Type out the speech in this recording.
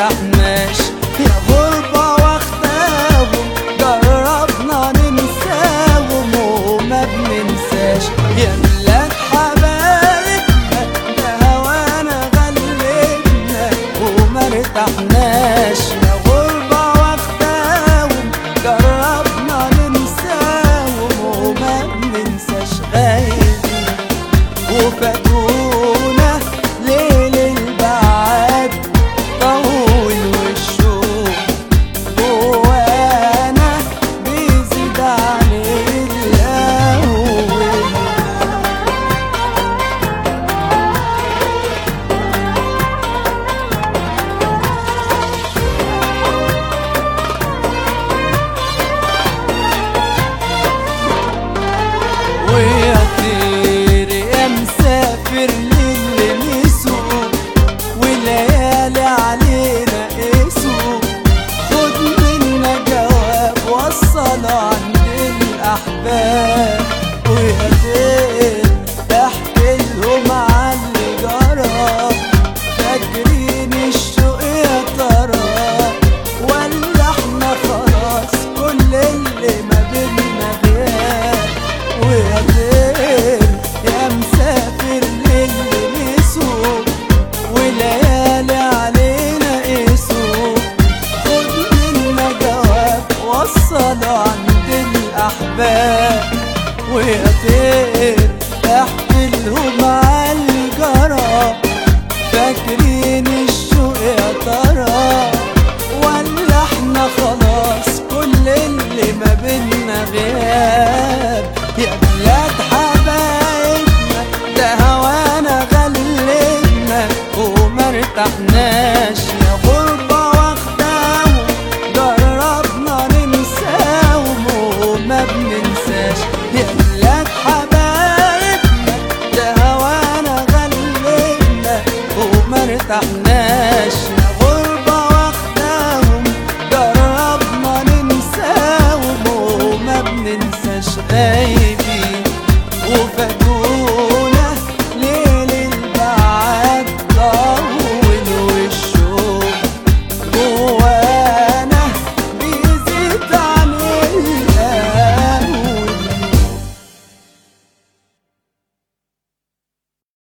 مرتحناش يا غربة واخداهم جربنا ننساهم وما بننساش يا بلاد حبايبنا ده هوانا غلبنا وما ارتحناش يا غربة واخداهم جربنا ننساهم وما بننساش غايبنا وفاتونا ليل البعاد طول والشوق جوانا بيزيد عن الأول ويا طير يا مسافر للي نسوق وليالي علينا قسوق خد منا جواب وصل عند الأحباب ويا طير تحكي لهم عن اللي جرى فاكرين الشوق يا ترى ولا احنا خلاص كل اللي ما بينا غياب ويا طير يا مسافر للي نسوق وليالي علينا قسوق خد منا جواب وصل عند الأحباب ويا طير احكي لهم على اللي جرى فاكرين الشوق يا ترى ولا احنا خلاص كل اللي ما بينا غياب يا بلاد حبايبنا ده هوانا غلبنا وما ارتحناش